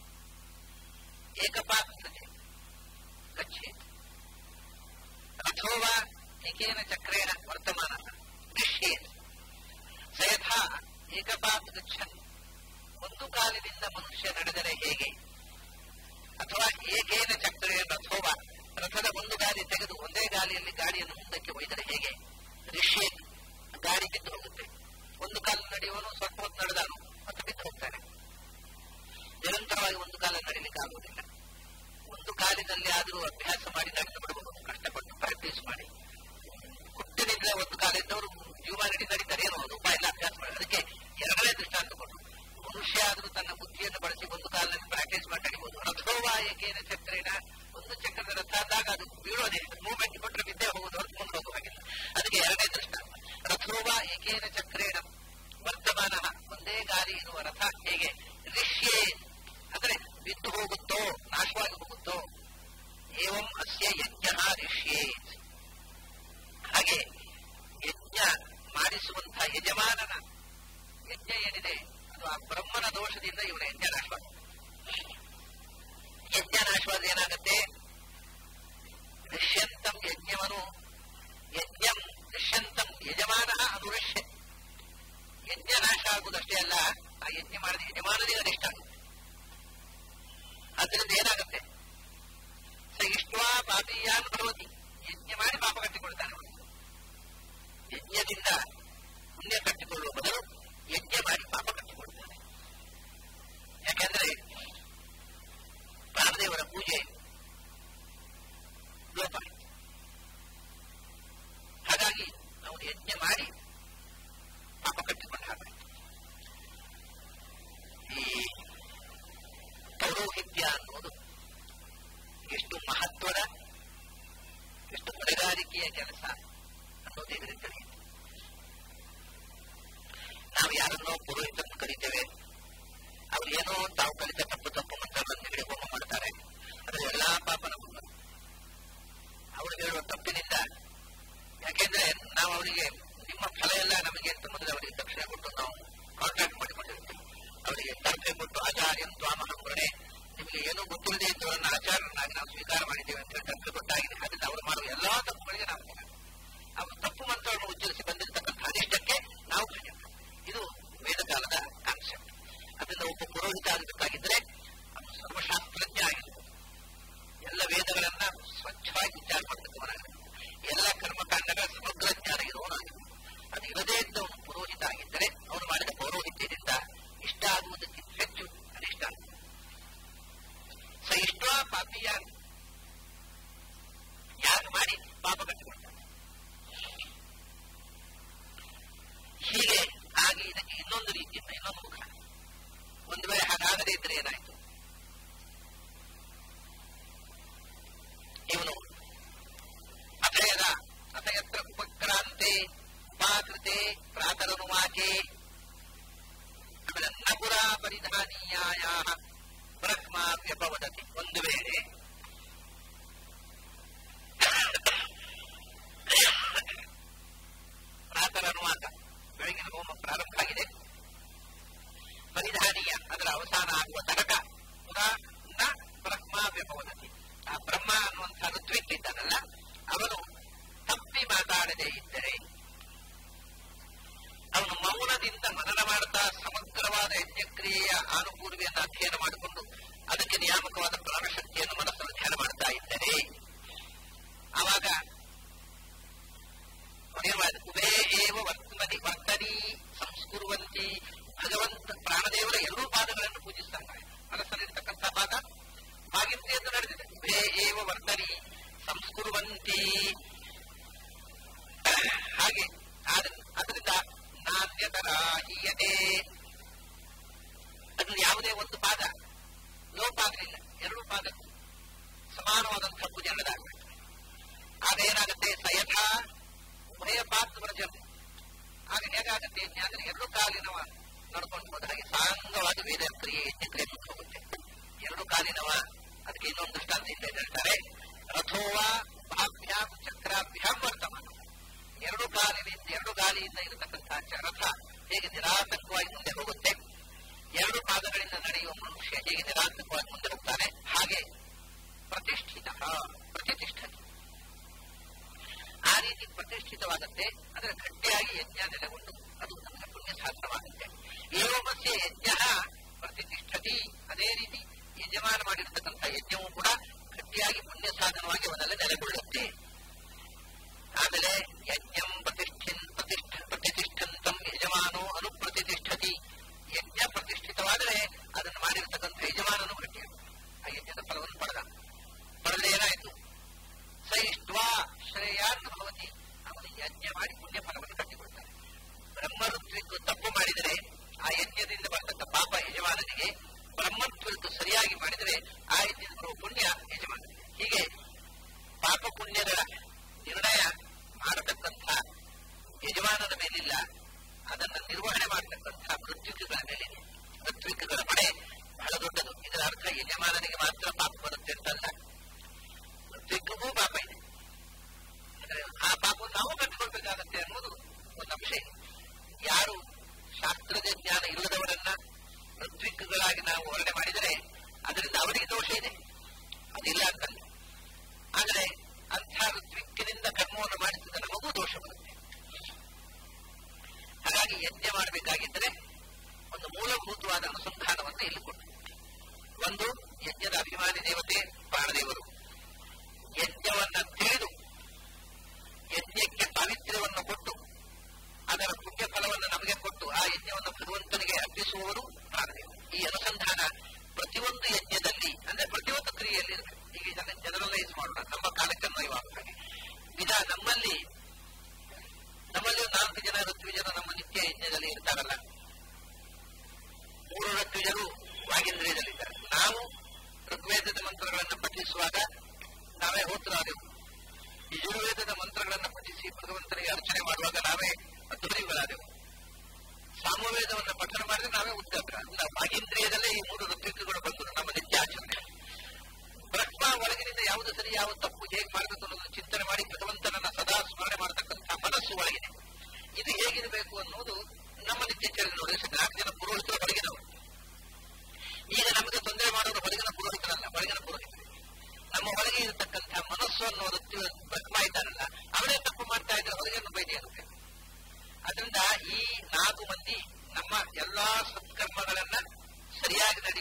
ಏಕಪಾತ್ರತೆ ಗಚ್ಚೇತ್ ರಥೋವಾ ಏಕೇನ ಚಕ್ರೇಣ ವರ್ತಮಾನ ನಿಶ್ಯೇತ್ ಸಯಥ ಏಕಪಾತ್ ಗಚ್ಚನ್ ಒಂದು ಕಾಲಿನಿಂದ ಮನುಷ್ಯ ನಡೆದರೆ ಹೇಗೆ ಅಥವಾ ಏಕೇನ ಚಕ್ರೇಣ ರಥೋವ ರಥದ ಒಂದು ಗಾಲಿ ತೆಗೆದು ಒಂದೇ ಗಾಲಿಯಲ್ಲಿ ಗಾಡಿಯನ್ನು ಮುಂದಕ್ಕೆ ಒಯ್ದರೆ ಹೇಗೆ ರಿಷೇತ್ ಗಾಡಿ ಬಿದ್ದು ಹೋಗುತ್ತೆ ಒಂದು ಕಾಲು ನಡೆಯುವನು ಸ್ವಲ್ಪ ಹೊತ್ತು ನಡೆದಾನು ಮತ್ತೆ ಬಿದ್ದು ಹೋಗ್ತಾನೆ ನಿರಂತರವಾಗಿ ಒಂದು ಕಾಲ ನಡೀಲಿಕ್ಕೆ ಆಗುವುದಿಲ್ಲ ಒಂದು ಕಾಲಿನಲ್ಲಿ ಆದರೂ ಅಭ್ಯಾಸ ಮಾಡಿ ನಡೆದು ಬಿಡಬಹುದು ಕಷ್ಟಪಟ್ಟು ಪ್ರಾಕ್ಟೀಸ್ ಮಾಡಿ ಹುಟ್ಟಿನಿಂದ ಒಂದು ಕಾಲಿದ್ದವರು ಜೀವನ ನಡಿ ನಡೀತಾರೆ ಏನೋ ಒಂದು ಉಪಾಯ ಇಲ್ಲ ಅಭ್ಯಾಸ ಮಾಡಿ ಅದಕ್ಕೆ ಎರಡನೇ ದೃಷ್ಟಾಂತ ಕೊಟ್ಟು ಮನುಷ್ಯ ಆದರೂ ತನ್ನ ಬುದ್ಧಿಯನ್ನು ಬಳಸಿ ಒಂದು ಕಾಲಿನಲ್ಲಿ ಪ್ರಾಕ್ಟೀಸ್ ಮಾಡಿ ನಡಿಬಹುದು ರಥೋವಾ ಏಕೇನ ಚಕ್ರೇಣ ಒಂದು ಚಕ್ರದ ರಥ ಆದಾಗ ಅದು ಬೀಳೋದಿಲ್ಲ ಮೂವ್ಮೆಂಟ್ ಕೊಟ್ಟರೆ ಬಿದ್ದೇ ಹೋಗುದು ಹೊರತು ಮುಂದೆ ಹೋಗುವ ಹಾಗಿಲ್ಲ ಅದಕ್ಕೆ ಎರಡನೇ ದೃಷ್ಟಾಂತ ರಥೋವಾ ಏಕೇನ ಚಕ್ರೇಣ ವರ್ತಮಾನ ಒಂದೇ ಗಾಲಿ ಇರುವ ರಥ ಹೇಗೆ ರಿಷ್ಯೇ ಅಂದ್ರೆ ಬಿದ್ದು ಹೋಗುತ್ತೋ ನಾಶವಾಗಿ ಹೋಗುತ್ತೋ ಏವಂ ಅಸ್ಯ ಯಜ್ಞ ರಿಷ್ಯೇ ಹಾಗೆ ಯಜ್ಞ ಮಾಡಿಸುವಂತಹ ಯಜಮಾನನ ಯಜ್ಞ ಏನಿದೆ ಅದು ಆ ಬ್ರಹ್ಮನ ದೋಷದಿಂದ ಇವನ ಯಜ್ಞ ನಾಶವಾದ ಯಜ್ಞ ನಾಶವಾದ ಏನಾಗುತ್ತೆ ಋಷ್ಯಂತಂ ಯಜ್ಞವನು ಯಜ್ಞಂ ಋಷ್ಯಂತಂ ಯಜಮಾನ ಅನುರಿಷ್ಯ ಯಜ್ಞ ನಾಶ ಆಗುವುದಷ್ಟೇ ಅಲ್ಲ ಆ ಯಜ್ಞ ಮಾಡಿದ ಯಜಮಾನದೇ ಅನಿಷ್ಟ ಆಗುತ್ತೆ ಅದರಿಂದ ಏನಾಗುತ್ತೆ ಸ ಇಷ್ಟ್ವಾ ಪಾಪೀಯಾನ್ ಭವತಿ ಯಜ್ಞ ಮಾಡಿ ಪಾಪ ಕಟ್ಟಿಕೊಳ್ತಾನೆ ಅವನು. ಯಜ್ಞದಿಂದ ಪುಣ್ಯ ಕಟ್ಟಿಕೊಳ್ಳುವ ಬದಲು ಯಜ್ಞ ಮಾಡಿ ಪಾಪ ಕಟ್ಟಿಕೊಳ್ತಾನೆ ಯಾಕೆಂದ್ರೆ ಪ್ರಾಣದೇವರ ಪೂಜೆ ಲೋಪ ಆಯ್ತು. ಹಾಗಾಗಿ ಅವನು ಯಜ್ಞ ಮಾಡಿ ಪಾಪ ಕಟ್ಟಿಕೊಂಡ ಹಾಗಾಯ್ತು ಈ ಪೌರೋಹಿತ್ಯ ಅನ್ನೋದು ಎಷ್ಟು ಮಹತ್ವದ ಎಷ್ಟು ಹೊಣೆಗಾರಿಕೆಯ ಕೆಲಸ ಅನ್ನೋದು ಇದರಿಂದ ತಿಳಿಯುತ್ತೆ ನಾವು ಯಾರನ್ನೋ ಪುರೋಹಿತರನ್ನು ಕರೀತೇವೆ ನಮಗೆ ಏನೂ ಗೊತ್ತಿಲ್ಲದೆ ಇದ್ದವರನ್ನ ಆಚಾರ್ಯರನ್ನಾಗಿ ನಾವು ಸ್ವೀಕಾರ ಮಾಡಿದ್ದೇವೆ ಅಂತ ಹೇಳಿ ಕೊಟ್ಟಾಗಿದೆ ಅದರಿಂದ ಅವರು ಮಾಡುವ ಎಲ್ಲಾ ತಪ್ಪುಗಳಿಗೆ ನಾವು ಹೊಣೆ. ಅವರು ತಪ್ಪು ಮಂತ್ರವನ್ನು ಉಚ್ಚರಿಸಿ ಬಂದಿರತಕ್ಕಂಥ ಅನಿಷ್ಟಕ್ಕೆ ನಾವು ಹೊಣೆ. ಇದು ವೇದಕಾಲದ ಕಾನ್ಸೆಪ್ಟ್ ಅದರಿಂದ ಒಬ್ಬ ಪುರೋಹಿತ ಆಗಬೇಕಾಗಿದ್ರೆ ಅವನು ಸರ್ವಶಾಸ್ತ್ರಜ್ಞ ಆಗಿರಬೇಕು ಎಲ್ಲ ವೇದಗಳನ್ನ ಸ್ವಚ್ಛವಾಗಿ ವಿಚಾರ ಮಾಡತಕ್ಕವನಾಗಬೇಕು ಎಲ್ಲ ಕರ್ಮಕಾಂಡಗಳ ಸಮಗ್ರ ಜ್ಞಾನ ಇರುವವನಾಗಬೇಕು ಅದು ಇರದೇ ಇದ್ದವನು ಪುರೋಹಿತ ಆಗಿದ್ದರೆ ಅವನು ಮಾಡಿದ ಪೌರೋಹಿತ್ಯದಿಂದ ಇಷ್ಟ ಆಗುವುದಕ್ಕಿಂತ ಹೆಚ್ಚು ಅನಿಷ್ಟ ಆಗುತ್ತದೆ. ಸ ಇಷ್ಟ ಪಾಪಿಯ ಯಾಗ ಮಾಡಿ ಪಾಪ ಕಟ್ಟಿಕೊಳ್ತಾನೆ ಹೀಗೆ ಆಗಿ ಇದಕ್ಕೆ ಇನ್ನೊಂದು ರೀತಿಯಿಂದ ಇನ್ನೊಂದು ಮುಖ ಒಂದು ವೇಳೆ ಹಾಗಾಗದೇ ಇದ್ರೆ ಏನಾಯ್ತು ಇವನು ಅಥಯದ ಅಥಯತ್ರ ಉಪಕ್ರಾಂತೆ ಉಪಾಕೃತೆ ಪ್ರಾತರನುವಾಕೆ ಆಮೇಲೆ ನಗುರ ಪರಿಧಾನೀಯಾಯ ಬ್ರಹ್ಮ ವ್ಯಪವದತಿ ಒಂದು ವೇಳೆ ಪ್ರಾತರನುವಾಕ ಬೆಳಗಿನ ಹೋಮ ಪ್ರಾರಂಭ ಆಗಿದೆ ಪರಿಧಾನೀಯ ಅದರ ಅವಸಾನ ಆಗುವ ತನಕ ಪುನಃ ನ ಬ್ರಹ್ಮ ವ್ಯಪವದತಿ ಆ ಬ್ರಹ್ಮ ಅನ್ನುವಂಥ ಋತ್ವಿಕ್ಕಿದ್ದಾನಲ್ಲ ಅವನು ತಪ್ಪಿ ಮಾತಾಡದೇ ಇದ್ದರೆ ಅವನು ಮೌನದಿಂದ ಮನನ ಮಾಡ್ತಾ ಸಮಗ್ರವಾದ ಯಜ್ಞಕ್ರಿಯೆಯ ಆನುಕೂಲತೆಯನ್ನು ಅಧ್ಯಯನ ಮಾಡಿಕೊಂಡು ಅದಕ್ಕೆ ನಿಯಾಮಕವಾದ ಪ್ರಾಣಶಕ್ತಿಯನ್ನು ಮನಸ್ಸನ್ನು ಧ್ಯಾನ ಮಾಡ್ತಾ ಇದ್ದರೆ ಆವಾಗ ಉಭೇ ಏವ ವರ್ತಮನಿ ವರ್ತನಿ ಸಂಸ್ಕುರುವಂತಿ ಭಗವಂತ ಪ್ರಾಣದೇವರ ಎರಡೂ ಪಾದಗಳನ್ನು ಪೂಜಿಸ್ತಾನೆ ಮನಸ್ಸಲ್ಲಿರ್ತಕ್ಕಂಥ ಪಾದ ಭಾಗಿಂದ್ರಿಯದ್ದು ನಡೆದಿದೆ ಉಭೇ ಏವ ವರ್ತನಿ ಸಂಸ್ಕುರುವಂತಿ ಹಾಗೆ ಅದರಿಂದ ನಾಣ್ಯತರ ಹೀಯತೆ ಅದು ಯಾವುದೇ ಒಂದು ಪಾದ ಲೋಪ ಆಗಲಿಲ್ಲ ಎರಡು ಪಾದಕ್ಕೂ ಸಮಾನವಾದಂತಹ ಪೂಜೆ ನಡೆದಾಗಬೇಕು ಆಗ ಏನಾಗುತ್ತೆ ಸಯಥ ಉಭಯ ಪಾತ್ರ ವ್ರಜಂ ಆಗ ಹೇಗಾಗುತ್ತೆ ಅಂದ್ರೆ ಎರಡು ಕಾಲಿನವ ನಡ್ಕೊಂಡು ಹೋದ ಹಾಗೆ ಸಾಂಗವಾದ ವೇದ ಕ್ರಿಯೆ ಯಜ್ಞ ಕ್ರಿಯೆ ಮುಗಿದು ಹೋಗುತ್ತೆ ಎರಡು ಕಾಲಿನವ ಅದಕ್ಕೆ ಇನ್ನೊಂದು ದೃಷ್ಟಾಂತ ಹೇಳ್ತಾರೆ ರಥೋವ ಭಾಭ್ಯಾಂ ಚಕ್ರಾಭ್ಯಾಂ ವರ್ತಮಾನ ಎರಡು ಕಾಲಿನಿಂದ ಎರಡು ಗಾಲಿಯಿಂದ ಇರತಕ್ಕಂತಹ ರಥ ಹೇಗೆ ನಿರಾತಂಕವಾಗಿ ಮುಂದೆ ಹೋಗುತ್ತೆ ಎರಡು ಪಾದಗಳಿಂದ ನಡೆಯುವ ಮನುಷ್ಯ ಹೇಗೆ ನಿರಾತಂಕವಾಗಿ ಮುಂದೆ ಹೋಗ್ತಾನೆ ಹಾಗೆ ಪ್ರತಿಷ್ಠಿತ ಪ್ರತಿಷ್ಠಿತ ಆ ರೀತಿ ಪ್ರತಿಷ್ಠಿತವಾಗುತ್ತೆ ಅದರ ಗಟ್ಟಿಯಾಗಿ ಯಜ್ಞ ನೆಲೆಗೊಂಡು ಅದು ನಮಗೆ ಪುಣ್ಯ ಸಾಧನವಾಗುತ್ತೆ ಏವಮಸ್ಯ ಯಜ್ಞ ಪ್ರತಿಷ್ಠತಿ ಅದೇ ರೀತಿ ಯಜಮಾನ ಮಾಡಿರ್ತಕ್ಕಂಥ ಯಜ್ಞವೂ ಕೂಡ ಗಟ್ಟಿಯಾಗಿ ಪುಣ್ಯ ಸಾಧನವಾಗಿ ಅವನಲ್ಲಿ ನೆಲೆಗೊಳ್ಳುತ್ತೆ ಆಮೇಲೆ ಯಜ್ಞಂ ಪ್ರತಿಷ್ಠಿನ್ ಪ್ರತಿಷ್ಠ ಪ್ರತಿಷ್ಠಂತಂ ಯಜಮಾನೋ ಅನುಪ್ರತಿಷ್ಠತಿ ಯಜ್ಞ ಪ್ರತಿಷ್ಠಿತವಾದರೆ ಅದನ್ನು ಮಾಡಿರ್ತಕ್ಕಂಥ ಯಜಮಾನನು ಗಟ್ಟಿ ಆ ಯಜ್ಞದ ಫಲವನ್ನು ಪಡೆದ ಪಡೆದ್ರೆ ಏನಾಯಿತು ಸ ಇಷ್ಟ್ವಾ ಶ್ರೇಯಾನ್ ಭವತಿ ಅವನು ಯಜ್ಞ ಮಾಡಿ ಪುಣ್ಯ ಫಲವನ್ನು ಕಟ್ಟಿಕೊಳ್ತಾನೆ ಬ್ರಹ್ಮಋತ್ವಿಕ್ ತಪ್ಪು ಮಾಡಿದರೆ ಆ ಯಜ್ಞದಿಂದ ಬರ್ತಕ್ಕ ಪಾಪ ಯಜಮಾನನಿಗೆ ಬ್ರಹ್ಮತ್ವಕ್ಕೆ ಸರಿಯಾಗಿ ಮಾಡಿದರೆ ಆ ಯಜ್ಞದ ಬರುವ ಪುಣ್ಯ ಯಜಮಾನ ಹೀಗೆ ಪಾಪ ಪುಣ್ಯಗಳ ನಿರ್ಣಯ ಮಾಡತಕ್ಕಂಥ ಯಜಮಾನನ ಮೇಲಿಲ್ಲ ಅದನ್ನು ನಿರ್ವಹಣೆ ಮಾಡತಕ್ಕಂಥ ಮೃತ್ಯುಕಗಳ ಮೇಲಿದೆ ಮೃತ್ವಿಕಗಳ ಪಡೆ ಬಹಳ ದೊಡ್ಡದು ಇದರ ಅರ್ಥ ಯಜಮಾನನಿಗೆ ಮಾತ್ರ ಪಾಪ ಬರುತ್ತೆ ಅಂತಲ್ಲ ಮೃತ್ವಿಕಗೂ ಪಾಪ ಇದೆ ಅಂದ್ರೆ ಆ ಪಾಪವನ್ನು ನಾವು ಕಟ್ಟಿಕೊಳ್ಬೇಕಾಗತ್ತೆ ಅನ್ನೋದು ಒಂದು ಅಂಶ ಇದೆ ಯಾರು ಶಾಸ್ತ್ರದ ಜ್ಞಾನ ಇಲ್ಲದವರನ್ನ ಋತ್ವಿಕ್ಗಳಾಗಿ ನಾವು ವರ್ಣನೆ ಮಾಡಿದರೆ ಅದರಿಂದ ಅವರಿಗೆ ದೋಷ ಇದೆ ಅದಿಲ್ಲ ಅಂತಲ್ಲ ಆದರೆ ಅಂಥ ಋತ್ವಿಕ್ಕಿನಿಂದ ಕರ್ಮವನ್ನು ಮಾಡಿಸಿದ ನಮಗೂ ದೋಷ ಬರುತ್ತೆ ಹಾಗಾಗಿ ಯಜ್ಞ ಮಾಡಬೇಕಾಗಿದ್ದರೆ ಒಂದು ಮೂಲಭೂತವಾದ ಅನುಸಂಧಾನವನ್ನು ಇಲ್ಲಿ ಕೊಟ್ಟು ಒಂದು ಯಜ್ಞದ ಅಭಿಮಾನಿ ದೇವತೆ ಪ್ರಾಣದೇವರು ಯಜ್ಞವನ್ನ ತಿಳಿದು ಯಜ್ಞಕ್ಕೆ ಪಾವಿತ್ರ್ಯವನ್ನು ಕೊಟ್ಟು ಅದರ ಪುಣ್ಯ ಫಲವನ್ನು ನಮಗೆ ಕೊಟ್ಟು ಆ ಯಜ್ಞವನ್ನು ಭಗವಂತನಿಗೆ ಅರ್ಪಿಸುವವರು ಪ್ರಾಣದೇವರು ಈ ಅನುಸಂಧಾನ ಪ್ರತಿಯೊಂದು ಯಜ್ಞದಲ್ಲಿ ಅಂದ್ರೆ ಪ್ರತಿಯೊಂದು ಕ್ರಿಯೆಯಲ್ಲಿ ಇರಬೇಕು ಈಗ ಇದನ್ನು ಜನರಲೈಸ್ ಮಾಡೋಣ ನಮ್ಮ ಕಾಲಕ್ಕನ್ನು ಇವಾಗ ಹಾಗೆ ವಿಧ ನಮ್ಮಲ್ಲಿ ನಮ್ಮಲ್ಲಿ ಒಂದು ನಾಲ್ಕು ಜನ ಋತ್ವಿಜರು ನಮ್ಮ ನಿತ್ಯ ಯಜ್ಞದಲ್ಲಿ ಇರ್ತಾರಲ್ಲ ಮೂರು ಋತ್ವಿಜರು ವಾಗೇಂದ್ರಿಯದಲ್ಲಿದ್ದಾರೆ ನಾವು ಋಗ್ವೇದದ ಮಂತ್ರಗಳನ್ನು ಪಠಿಸುವಾಗ ನಾವೇ ಹೋತರಾದೆವು ಯಜುರ್ವೇದದ ಮಂತ್ರಗಳನ್ನು ಪಠಿಸಿ ಭಗವಂತನಿಗೆ ಅರ್ಚನೆ ಮಾಡುವಾಗ ನಾವೇ ಅಧ್ವರಿಗಳಾದೆವು ಸಾಮವೇದವನ್ನು ಪಠನ ಮಾಡಿದ್ರೆ ನಾವೇ ಉದ್ದಬ್ರ ಅಂದ್ರೆ ಭಾಗೇಂದ್ರಿಯದಲ್ಲೇ ಈ ಮೂರು ಋತ್ವಿಕಗಳು ಬಂದರು ನಮ್ಮ ನಿತ್ಯಾಚರಣೆ ಬ್ರಹ್ಮ ಒಳಗಿನಿಂದ ಯಾವುದು ಸರಿ ಯಾವುದು ತಪ್ಪು ಹೇಗೆ ಮಾಡಬೇಕು ಅನ್ನೋದನ್ನು ಚಿಂತನೆ ಮಾಡಿ ಭಗವಂತನನ್ನ ಸದಾ ಸ್ಮರಣೆ ಮಾಡತಕ್ಕಂಥ ಮನಸ್ಸು ಒಳಗಿದೆ ಇದು ಹೇಗಿರಬೇಕು ಅನ್ನೋದು ನಮ್ಮ ನಿತ್ಯಚರಣೆ ನೋಡಿ ನಾಲ್ಕು ಜನ ಪುರೋಹಿತರು ಹೊರಗಿನವರು ಈಗ ನಮಗೆ ತೊಂದರೆ ಮಾಡೋರು ಹೊರಗಿನ ಪುರೋಹಿತ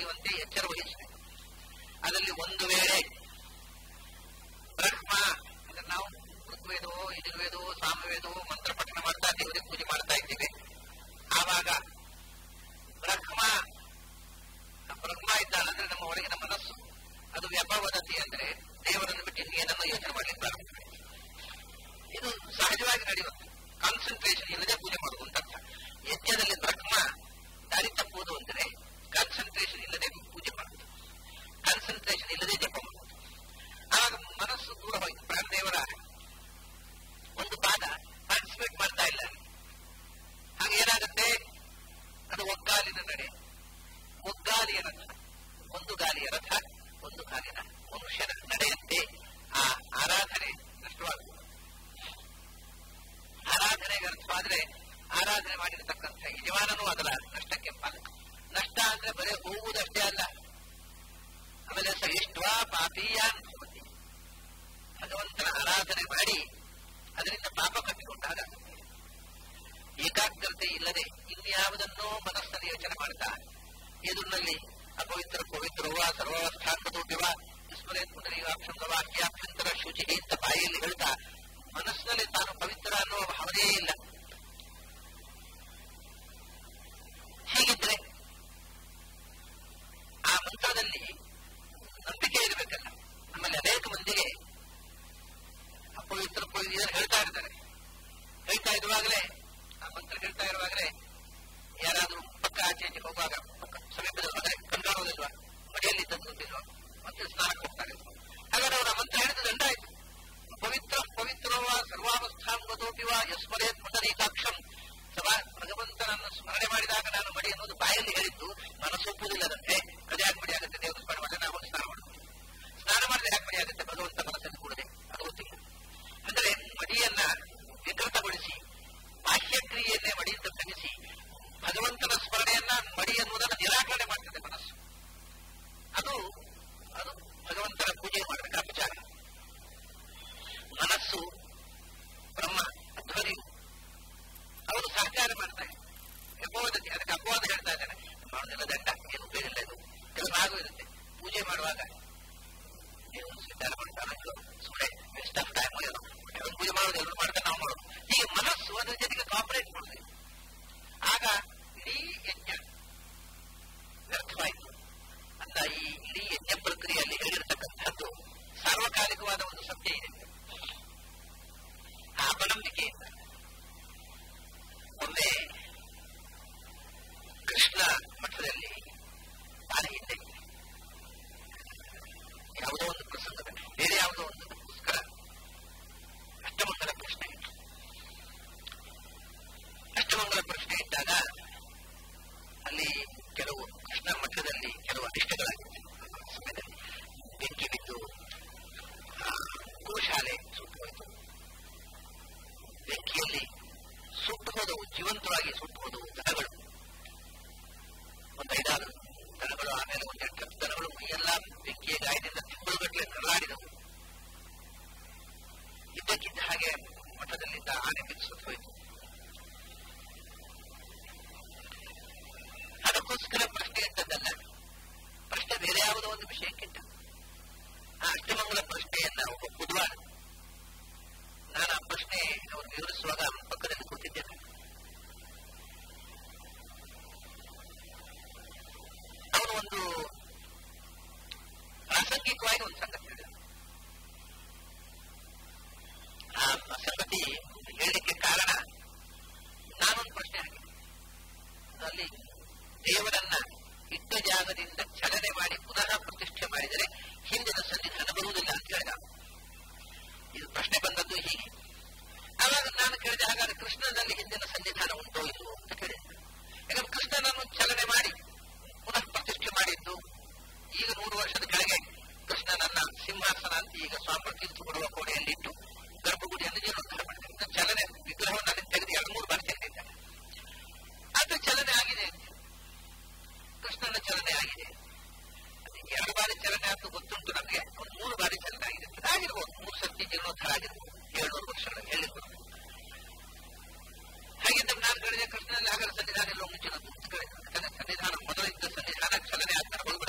ನಡೆಯುವಂತೆ ಎಚ್ಚರ ವಹಿಸಬೇಕು ಅದರಲ್ಲಿ ಒಂದು ವೇಳೆ ಬ್ರಹ್ಮ ಅಂದ್ರೆ ನಾವು ಋಗ್ವೇದವೋ ಯಜುರ್ವೇದವೋ ಸಾಮವೇದವೋ ಮಂತ್ರ ಪಠಣ ಮಾಡ್ತಾ ದೇವರಿಗೆ ಪೂಜೆ ಮಾಡ್ತಾ ಇದ್ದೀವಿ ಆವಾಗ ಬ್ರಹ್ಮ ಬ್ರಹ್ಮ ಇದ್ದಾನಂದ್ರೆ ನಮ್ಮ ಒಳಗಿನ ಮನಸ್ಸು ಅದು ವ್ಯಪವದತಿ ಅಂದ್ರೆ ದೇವರನ್ನು ಬಿಟ್ಟು ಇನ್ನೇನನ್ನು ಯೋಚನೆ ಮಾಡಲಿಕ್ಕೆ ಪ್ರಾರಂಭ ಮಾಡಿದೆ. ಇದು ಸಹಜವಾಗಿ ನಡೆಯುತ್ತೆ ಕಾನ್ಸಂಟ್ರೇಷನ್ ಇಲ್ಲದೆ ಪೂಜೆ ಮಾಡುವುದು ಅಂತ ಅರ್ಥ ಯಜ್ಞದಲ್ಲಿ ಬ್ರಹ್ಮ ದಾರಿ ತಪ್ಪುವುದು ಅಂದರೆ ಕಾನ್ಸಂಟ್ರೇಷನ್ ಇಲ್ಲದೆ ಪೂಜೆ ಮಾಡುವುದು ಕಾನ್ಸಂಟ್ರೇಷನ್ ಇಲ್ಲದೆ ಜಪ ಮಾಡುವುದು ಆವಾಗ ಮನಸ್ಸು ದೂರ ಹೋಯ್ತು ಪ್ರಾಣದೇವರ ಒಂದು ಪಾದ ಪಾರ್ಟಿಸಿಪೇಟ್ ಮಾಡ್ತಾ ಇಲ್ಲ ಅಲ್ಲಿ. ಹಾಗೆ ಏನಾಗುತ್ತೆ ಅದು ಒಗ್ಗಾಲಿನ ನಡೆ ಒಗ್ಗಾಲಿಯ ರಥ ಒಂದು ಗಾಲಿಯ ರಥ ಒಂದು ಕಾಲಿನ ಮನುಷ್ಯನ ನಡೆಯಂತೆ ಆ ಆರಾಧನೆ ನಷ್ಟವಾಗುವುದು ಆರಾಧನೆಗೆ ಅರ್ಥವಾದ್ರೆ ಆರಾಧನೆ ಮಾಡಿರತಕ್ಕಂಥ ಯಜಮಾನನು ಅದರ ನಷ್ಟಕ್ಕೆ ಪಾಲ ನಷ್ಟ ಅಂದ್ರೆ ಬರೀ ಹೋಗುವುದಷ್ಟೇ ಅಲ್ಲ ಆಮೇಲೆ ಸಹಿಷ್ಟ್ವಾ ಪಾಪೀಯ ಅನ್ಭವತಿ ಭಗವಂತನ ಆರಾಧನೆ ಮಾಡಿ ಅದರಿಂದ ಪಾಪ ಕಟ್ಟಿಕೊಂಡಾಗ ಏಕಾಗ್ರತೆ ಇಲ್ಲದೆ ಇನ್ಯಾವುದನ್ನೋ ಮನಸ್ಸಲ್ಲಿ ಯೋಚನೆ ಮಾಡ್ತಾ ಎದುರಿನಲ್ಲಿ ಅಪವಿತ್ರ ಪವಿತ್ರವ ಸರ್ವಾವಸ್ಥಾತ್ಮತೋಪ್ಯವ ವಿಸ್ಮರೇ ಪುನರೀಗಾಕ್ಷಂಗ ವಾಕ್ಯಾಭ್ಯಂತರ ಶುಚಿ ಅಂತ ಬಾಯಿಯಲ್ಲಿ ಹೇಳ್ತಾ ಮನಸ್ಸಿನಲ್ಲಿ ತಾನು ಪವಿತ್ರ ಅನ್ನುವ ಭಾವನೆ ಇಲ್ಲ ಹೀಗಿದ್ರೆ ಆ ಮಂತ್ರದಲ್ಲಿ ನಂಬಿಕೆ ಇರಬೇಕಲ್ಲ ನಮ್ಮಲ್ಲಿ ಅನೇಕ ಮಂದಿಗೆ ಅಪವಿತ್ರ ಇದನ್ನು ಹೇಳ್ತಾ ಇರ್ತಾರೆ ಹೇಳ್ತಾ ಇರುವಾಗಲೇ ಆ ಮಂತ್ರ ಹೇಳ್ತಾ ಇರುವಾಗಲೇ ಯಾರಾದ್ರೂ ಪಕ್ಕ ಆಚೆ ಈಚೆ ಹೋಗುವಾಗ ಪಕ್ಕ ಸಮೀಪದಲ್ಲಿ ಹೋದರೆ ಕಂಗಾಣೋದಿಲ್ವಾ ಮಡಿಯಲ್ಲಿ ತಂದಿಲ್ವಾ ಮತ್ತೆ ಸ್ನಾನಕ್ಕೆ ಹೋಗ್ತಾರೆ ಹಾಗಾದ್ರೆ ಅವರ ಮಂತ್ರ ಹೇಳಿದ ದಂಡ ಆಯ್ತು ಪವಿತ್ರ ಪವಿತ್ರವ ಸರ್ವಾವಸ್ಥಾಂಗತೋಪಿವ ಯಸ್ಮರೇ ಪುಂಡರೀಕಾಕ್ಷಂ ಸಭಾ ಭಗವಂತನನ್ನು ಸ್ಮರಣೆ ಮಾಡಿದಾಗ ನಾನು ಮಡಿ ಅನ್ನೋದು ಬಾಯಲ್ಲಿ ಹೇಳಿದ್ದು ಮನಸ್ಸು ಒಪ್ಪುವುದಿಲ್ಲದಂತೆ ಅದು ಯಾಕೆ ಮಡಿ ಆಗುತ್ತೆ ದೇವರು ಸ್ಮರಣೆ ಮಾಡಿದ್ರೆ ನಾವು ಸ್ನಾನ ಮಾಡ್ತೀವಿ ಸ್ನಾನ ಮಾಡಿದ್ರೆ ಯಾಕೆ ಮಡಿ ಆಗುತ್ತೆ ಭಗವಂತ ಮನಸ್ಸನ್ನು ಕೂಡದೆ ಅದು ಗೊತ್ತಿಲ್ಲ ಅಂದರೆ ಮಡಿಯನ್ನ ವಿಕೃತಗೊಳಿಸಿ ಬಾಹ್ಯ ಕ್ರಿಯೆಯನ್ನೇ ಮಡಿಯಿಂದ ಕ್ಷಮಿಸಿ ಭಗವಂತನ ಸ್ಮರಣೆಯನ್ನ ಮಡಿ ಎನ್ನುವುದನ್ನು ನಿರಾಕರಣೆ ಮಾಡ್ತದೆ ಮನಸ್ಸು ಅದು ಅದು ಭಗವಂತನ ಪೂಜೆ ಮಾಡಬೇಕಾದ ವಿಚಾರ ಮನಸ್ಸು ಬ್ರಹ್ಮ ಧ್ವನಿಯು ಅವರು ಸಹಕಾರ ಮಾಡ್ತಾರೆ ಅಪವಾದಕ್ಕೆ ಅದಕ್ಕೆ ಅಪವಾದ ಹೇಳ್ತಾ ಇದ್ದಾನೆ ಅವನೆಲ್ಲ ದಂಡ ಏನು ಉಪಯೋಗ ಇಲ್ಲ ಇದು ಕೆಲವು ಆಗು ಇರುತ್ತೆ ಪೂಜೆ ಮಾಡುವಾಗ ನೀವು ಸ್ವೀಕಾರ ಮಾಡ್ತಾರ ಸುಮ್ಮನೆ ವೇಸ್ಟ್ ಆಫ್ ಟೈಮ್ ಏನೋ ಕೆಲವು ಪೂಜೆ ಮಾಡೋದು ಎಲ್ಲರೂ ಮಾಡ್ತಾರೆ ನಾವು ಮಾಡೋದು ಹೀಗೆ ಮನಸ್ಸು ಅದರ ಜೊತೆಗೆ ಕಾಪರೇಟ್ ಮಾಡುತ್ತೆ ಆಗ ಇಡೀ ಯಜ್ಞ ವ್ಯರ್ಥವಾಯಿತು ಅಂತ ಈ ಇಡೀ ಯಜ್ಞ ಪ್ರಕ್ರಿಯೆಯಲ್ಲಿ ಹೇಳಿರತಕ್ಕಂಥದ್ದು ಸಾರ್ವಕಾಲಿಕವಾದ ಒಂದು ಸತ್ಯ ಇದೆ ಆ ಅಪನಂಬಿಕೆಯಿಂದ ಒಮ್ಮೆ ಕೃಷ್ಣ ಮಠದಲ್ಲಿ ಬಹಳ ಹಿಂದೆ ಯಾವುದೋ ಒಂದು ಪ್ರಸಂಗದಲ್ಲಿ ಬೇರೆ ಯಾವುದೋ ಒಂದು ಪುಸ್ತಕ ಅಷ್ಟಮಂಗಲ ಪ್ರಶ್ನೆ ಇತ್ತು ಅಷ್ಟಮಂಗಲ ಪ್ರಶ್ನೆ ಇದ್ದಾಗ ಅಲ್ಲಿ ಕೆಲವು ಕೃಷ್ಣ ಮಠದಲ್ಲಿ ಕೆಲವು ಅನಿಷ್ಟಗಳಾಗಿತ್ತು ಆ ಸಮಯದಲ್ಲಿ ಬೆಂಕಿ ಬಿದ್ದು ಆ, ಗೋಶಾಲೆ ಸುಟ್ಟು ಹೋಯಿತು ಬೆಂಕಿಯಲ್ಲಿ ಸುಟ್ಟು ಹೋದವು ಜೀವಂತವಾಗಿ ಸುಟ್ಟು ಹೋದವು ದನಗಳು ಒಂದೈದಾರು ದನಗಳು ಆಮೇಲೆ ಒಂದೆರಡು ಹತ್ತು ದನಗಳು ಮೈಯೆಲ್ಲ ಬೆಂಕಿಯ ಗಾಯದಿಂದ ತಿಂಗಳುಗಟ್ಟಲೆ ನರಳಾಡಿದವು ಇದ್ದಕ್ಕಿದ್ದ ಹಾಗೆ ಮಠದಲ್ಲಿದ್ದ ಆನೆ ಬಿದ್ದು ಸುಟ್ಟು ಹೋಯಿತು ಅದಕ್ಕೋಸ್ಕರ ಪ್ರಶ್ನೆ ಇದ್ದದ್ದಲ್ಲ ಪ್ರಶ್ನೆ ಬೇರೆ ಯಾವುದೋ ಒಂದು ವಿಷಯಕ್ಕಿಂತ ಆ ಅಷ್ಟಮಂಗಲ ಪ್ರಶ್ನೆಯನ್ನ ಒಬ್ಬ ಬುಧವಾರ ನಾನು ಆ ಪ್ರಶ್ನೆ ಅವರು ವಿವರಿಸುವಾಗ ಅವನ ಪಕ್ಕದಲ್ಲಿ ಕೂತಿದ್ದೇನೆ ಅವನು ಒಂದು ಪ್ರಾಸಂಗಿಕವಾಗಿ ಒಂದು ಸಂಗತಿ ಹೇಳಿದ ಆ ಸಂಗತಿ ಹೇಳಲಿಕ್ಕೆ ಕಾರಣ ನಾನೊಂದು ಪ್ರಶ್ನೆ ಹಾಕಿದೆ ಅಲ್ಲಿ ದೇವರನ್ನ ಇಟ್ಟ ಜಾಗದಿಂದ ಚಲನೆ ಮಾಡಿ ಪುನಃ ಪ್ರತಿಷ್ಠೆ ಮಾಡಿದರೆ ಹಿಂದಿನ ಸನ್ನಿಧಾನ ಬರುವುದಿಲ್ಲ ಅಂತ ಹೇಳಿದ ಇದು ಪ್ರಶ್ನೆ ಬಂದದ್ದು ಹೀಗೆ ಆವಾಗ ನಾನು ಕೇಳಿದೆ ಹಾಗಾದ್ರೆ ಕೃಷ್ಣನಲ್ಲಿ ಹಿಂದಿನ ಸನ್ನಿಧಾನ ಉಂಟೋ ಇಲ್ವೋ ಅಂತ ಕೇಳಿದೆ ಯಾಕಂದ್ರೆ ಕೃಷ್ಣನನ್ನು ಚಲನೆ ಮಾಡಿ ಪುನಃ ಪ್ರತಿಷ್ಠೆ ಮಾಡಿದ್ದು ಈಗ ನೂರು ವರ್ಷದ ಕೆಳಗೆ ಕೃಷ್ಣನನ್ನ ಸಿಂಹಾಸನ ಅಂತ ಈಗ ಸ್ವಾಮಿ ತೀರ್ಥ ಕೊಡುವ ಕೋಣೆಯಲ್ಲಿಟ್ಟು ಗರ್ಭಗುಡಿಯನ್ನು ಜೀರ್ಣೋದ್ಧಾರ ಮಾಡಿದೆ ಇನ್ನು ಚಲನೆ ವಿಗ್ರಹವನ್ನು ಅಲ್ಲಿ ತೆಗೆದು ಎರಡು ಮೂರು ಬಾರಿ ತೆಗೆದಿದ್ದಾರೆ ಅದು ಚಲನೆ ಆಗಿದೆ ಅಂತ ಕೃಷ್ಣನ ಚಲನೆ ಆಗಿದೆ ಅದು ಎರಡು ಬಾರಿ ಚಲನೆ ಅಂತ ಗೊತ್ತುಂಟು ನಮಗೆ ಒಂದು ಮೂರು ಬಾರಿ ಚಲನೆ ಆಗಿದೆ ಆಗಿರ್ಬೋದು ಮೂರು ಸರ್ತಿ ಜೀರ್ಣೋದ್ಧಾರ ಆಗಿರ್ಬೋದು ಏಳ್ನೂರು ವರ್ಷಗಳ ಹೇಳಿದ್ರು ಹಾಗಿದ್ದರೆ ನಾನು ಕೇಳಿದೆ ಕೃಷ್ಣನಲ್ಲಿ ಆಗಲ ಸನ್ನಿಧಾನ ಎಲ್ಲೋ ಮುಂಚಿನದ್ದು ಅಂತ ಕೇಳಿದೆ ಯಾಕಂದ್ರೆ ಸನ್ನಿಧಾನ ಮೊದಲಿದ್ದ ಸನ್ನಿಧಾನ ಚಲನೆ ಆಗ್ತಾರೆ ಹೋಗ್ಬಿಟ್ಟು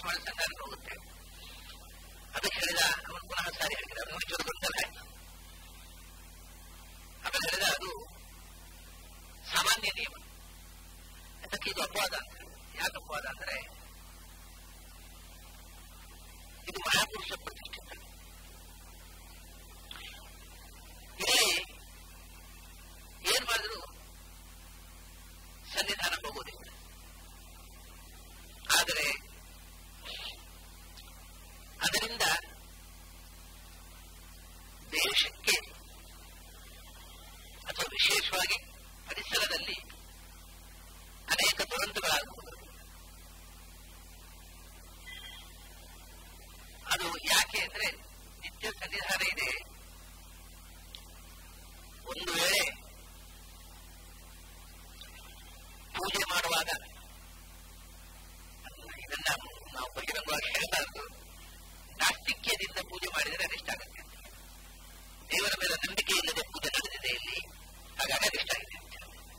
ಮಾಡಿ ಸಂಧಾನಕ್ಕೆ ಹೋಗುತ್ತೆ ಅದಕ್ಕೆ ಹೇಳಿದ ಅವನು ಪುನಃ ಸಾರಿ ಹೇಳಿದ ಅವನು ಚೂರು ಗೊಂದಲ ಆಯ್ತು ಆಮೇಲೆ ಹೇಳಿದ ಅದು ಸಾಮಾನ್ಯ ನಿಯಮ ಅದಕ್ಕೆ ಇದು ಅಪವಾದ ಅಂತ ಯಾಕೆ ಅಪವಾದ ಅಂದ್ರೆ ಇದು ಮಹಾಪುರುಷ ಪ್ರತಿಷ್ಠಿತ ಇಲ್ಲಿ ಏನ್ ಮಾಡಿದ್ರು ಸನ್ನಿಧಾನ ಹೋಗೋದಿಲ್ಲ ಆದರೆ ಅದರಿಂದ ದೇಶಕ್ಕೆ ಅಥವಾ ವಿಶೇಷವಾಗಿ ಪರಿಸರದಲ್ಲಿ ಅನೇಕ ದುರಂತಗಳಾಗುವುದು ಅದು ಯಾಕೆ ಅಂದ್ರೆ ನಿತ್ಯ ಸನ್ನಿಧಾನ ಇದೆ ಒಂದು ವೇಳೆ ಪೂಜೆ ಮಾಡುವಾಗ ಇದನ್ನ ನಾವು ಬಹಿರಂಗವಾಗಿ ಹೇಳಬಾರದು ನಾಸ್ತಿಕ್ಯದಿಂದ ಪೂಜೆ ಮಾಡಿದರೆ ಅನಿಷ್ಟ ಆಗುತ್ತೆ ದೇವರ ಮೇಲೆ ನಂಬಿಕೆ ಇಲ್ಲದೆ ಪೂಜೆ ನಡೆದಿದೆ ಇಲ್ಲಿ ಹಾಗಾಗಿ ಅನಿಷ್ಟ ಆಗಿದೆ ಅಂತ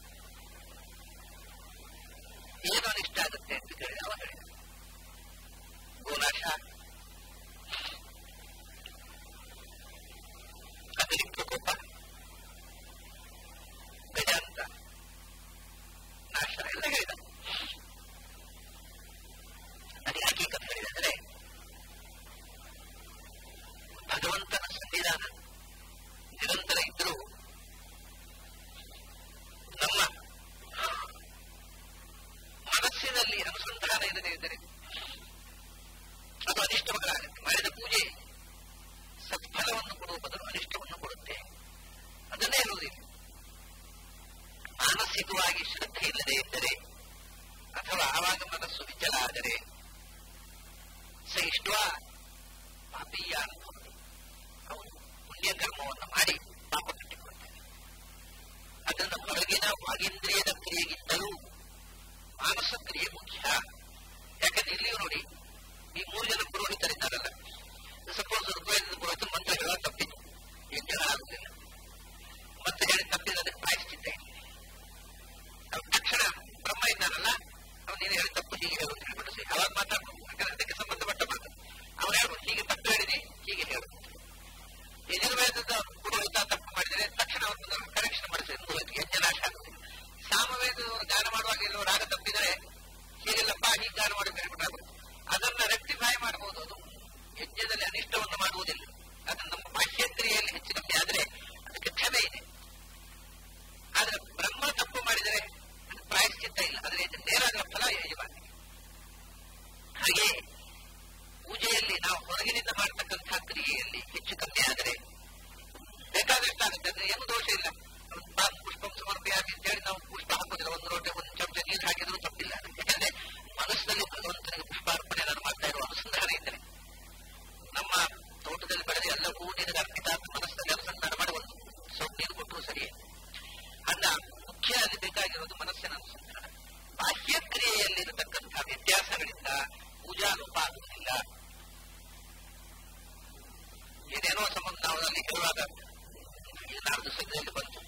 ಏನು ಅನಿಷ್ಟ ಆಗುತ್ತೆ ಅಂತ ಕೇಳಿ ಅವ ಹೇಳಿದ ಗೋನಾಶ ಅಗ್ನಿ ಪ್ರಕೋಪ ಗಜಾಂತ ನಾಶ ಎಲ್ಲ ಹೇಳಿದ ಅದು ಯಾಕೆ ಕಥೆ ಹೇಳಿದರೆ ಭಗವಂತನ ಸನ್ನಿಧಾನ ನಿರಂತರ ಇದ್ದರೂ ನಮ್ಮ ಮನಸ್ಸಿನಲ್ಲಿ ಅನುಸಂಧಾನ ಇಲ್ಲದೆ ಇದ್ದರೆ ಅದು ಅನಿಷ್ಟವಾಗುತ್ತೆ ಮಾಡಿದ ಪೂಜೆ ಸತ್ಫಲವನ್ನು ಕೊಡುವ ಬದಲು ಅನಿಷ್ಟವನ್ನು ಕೊಡುತ್ತೆ ಅದನ್ನೇ ಇರುವುದಿಲ್ಲ ಮಾನಸಿಕವಾಗಿ ಶ್ರದ್ಧೆ ಇಲ್ಲದೆ ಇದ್ದರೆ ಅಥವಾ ಆವಾಗ ಮನಸ್ಸು ವಿಚಲ ಆದರೆ ಸ ಇಷ್ಟ ಪಾಪೀಯ ಅನುಭವ ಅವನು ಪುಣ್ಯ ಕರ್ಮವನ್ನು ಮಾಡಿ ಪಾಪ ಕಟ್ಟಿಕೊಳ್ತಾನೆ ಅದನ್ನು ಹೊರಗಿನ ವಾಗೇಂದ್ರಿಯದ ಕ್ರಿಯೆಗಿಂತಲೂ ಮಾನಸ ಕ್ರಿಯೆ ಮುಖ್ಯ ಯಾಕಂದ್ರೆ ಇಲ್ಲಿಯೂ ನೋಡಿ ಈ ಮೂರು ಜನ ಪುರೋಹಿತರಿದ್ದಾರಲ್ಲ ಸಪೋಸ್ ಋಗ್ವೇದದ ಪುರೋಹಿತ ಮಂತ್ರ ಹೇಳೋ ತಪ್ಪಿತ್ತು ಎಂಟು ಜನ ಆಗುದಿಲ್ಲ ಮತ್ತೆ ಹೇಳಿ ತಪ್ಪಿದ ಅದಕ್ಕೆ ಪ್ರಾಯಶ್ಚಿತ್ತ ಇದೆ ಅವ್ನು ತಕ್ಷಣ ಬ್ರಹ್ಮ ಇದ್ದಾನಲ್ಲ ಅವನು ನೀನು ಹೇಳಿ ತಪ್ಪು ಹೀಗೆ ಹೇಳು ಅಂತ ಹೇಳ್ಬಿಟ್ಟು ಸರಿ ಅವಾಗ ಮಾತಾಡ್ಬೋದು ಯಾಕಂದ್ರೆ ಅದಕ್ಕೆ ಸಂಬಂಧಪಟ್ಟ ಮಾತು ಅವನು ಹೇಳ್ಬೋದು ಹೀಗೆ ತಪ್ಪು ಹೇಳಿದೆ ಹೀಗೆ ಹೇಳು ಯಜುರ್ವೇದದ ಪುರೋಹಿತ ತಪ್ಪು ಮಾಡಿದರೆ ತಕ್ಷಣ ಅವನು ಕರೆಕ್ಷನ್ ಮಾಡಿಸಿ ಯಜ್ಞ ನಾಶ ಆಗುದಿಲ್ಲ ಸಾಮವೇದದವರು ಗಾನ ಮಾಡುವಾಗ ಎಲ್ಲೋ ರಾಗ ತಪ್ಪಿದರೆ ಹೀಗೆಲ್ಲಪ್ಪ ಹೀಗೆ ಗಾನ ಮಾಡಿ ಹೇಳ್ಬಿಟ್ಟಾಗುತ್ತೆ ಅದನ್ನ ರೆಕ್ಟಿಫೈ ಮಾಡಬಹುದು ಅದು ಯಜ್ಞದಲ್ಲಿ ಅನಿಷ್ಟವನ್ನು ಮಾಡುವುದಿಲ್ಲ ಅದು ನಮ್ಮ ಬಾಹ್ಯಕ್ರಿಯೆಯಲ್ಲಿ ಹೆಚ್ಚು ಕಮ್ಮಿ ಆದರೆ ಅದಕ್ಕೆ ಕ್ಷಮೆ ಇದೆ ಆದ್ರೆ ಬ್ರಹ್ಮ ತಪ್ಪು ಮಾಡಿದರೆ ಅದು ಪ್ರಾಯಶ್ಚಿತ್ತ ಇಲ್ಲ ಆದರೆ ನೇರಾದ ಫಲ ಯಜಮಾನಿಗೆ ಹಾಗೆ ಪೂಜೆಯಲ್ಲಿ ನಾವು ಹೊರಗಿನಿಂದ ಮಾಡತಕ್ಕಂತಹ ಕ್ರಿಯೆಯಲ್ಲಿ ಹೆಚ್ಚು ಕಮ್ಮಿ ಆದರೆ ಬೇಕಾದಷ್ಟಾಗುತ್ತೆ ಅಂದ್ರೆ ಏನು ದೋಷ ಇಲ್ಲ ಪುಷ್ಪಂ ಸಮರ್ಪಯಾಮಿ ಅಂತ ಹೇಳಿ ನಾವು ಪುಷ್ಪ ಹಾಕೋದಿಲ್ಲ ಒಂದು ಲೋಟ ಒಂದು ಚಮಚ ನೀರು ಹಾಕಿದ್ರು ತಪ್ಪಿಲ್ಲ ಯಾಕಂದ್ರೆ ಮನಸ್ಸಿನಲ್ಲಿ ಭಗವಂತನಿಗೆ ಪುಷ್ಪಾರ್ಪಣೆ ನಾನು ಮಾಡ್ತಾ ಇರುವ ಅನುಸಂಧಾನ ಇದ್ದರೆ ನಮ್ಮ ತೋಟದಲ್ಲಿ ಬೆಳೆದ ಎಲ್ಲ ಹೂ ನಿನಗೆ ಅರ್ಪಿತ ಮನಸ್ಸಿನಲ್ಲಿ ಅನುಸಂಧಾನ ಮಾಡುವಂತ ಸ್ವಲ್ಪ ನೀರು ಕೊಟ್ಟರು ಸರಿಯೇ ಅಲ್ಲ ಮುಖ್ಯ ಅಲ್ಲಿ ಬೇಕಾಗಿರೋದು ಮನಸ್ಸಿನ ಅನುಸಂಧಾನ ಬಾಹ್ಯ ಕ್ರಿಯೆಯಲ್ಲಿರತಕ್ಕಂತಹ ವ್ಯತ್ಯಾಸಗಳಿಂದ ಪೂಜಾ ರೂಪ ಆಗುವುದಿಲ್ಲ ಏನೇನೋ ಸಂಬಂಧ ನಾವು ಅಲ್ಲಿ ಹೇಳುವಾಗ ನಾಲ್ಕು ಸಂಘದಲ್ಲಿ ಬಂತು